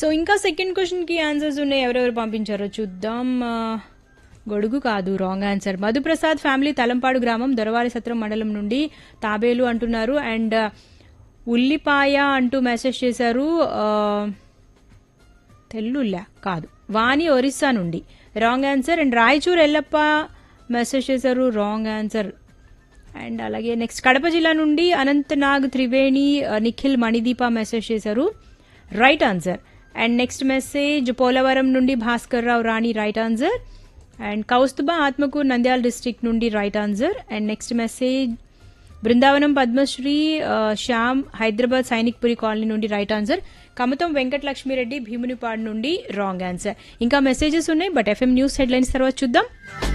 so ఇంకా second క్వశ్చన్కి answers ఉన్నాయి ఎవరెవరు పంపించారో చూద్దాం ఆ, గొడుగు కాదు wrong answer Madhuprasad family Thalampadu గ్రామం దొరవారి సత్రం మండలం నుండి తాబేలు అంటున్నారు అండ్ ఉల్లిపాయ అంటూ మెసేజ్ చేశారు ఆ, తెల్లుల్లా కాదు వాణి ఒరిస్సా నుండి wrong answer and Raichur Yellappa message చేశారు రాంగ్ ఆన్సర్ అండ్ అలాగే నెక్స్ట్ కడప జిల్లా నుండి అనంతనాగ్ త్రివేణి ఆ, నిఖిల్ మణిదీప మెసేజ్ చేశారు right answer and next message Polavaram నుండి Bhaskar Rao Rani right answer and Kaustubha Atmakur Nandyal district నుండి right answer and next message Brindavanam Padmashri ఆ, శ్యామ్ హైదరాబాద్ సైనిక్పురి కాలనీ నుండి రైట్ ఆన్సర్ కమతం వెంకట లక్ష్మీరెడ్డి భీమునిపాడు నుండి రాంగ్ ఆన్సర్ ఇంకా మెసేజెస్ ఉన్నాయి బట్ ఎఫ్ఎం న్యూస్ హెడ్లైన్స్ తర్వాత చూద్దాం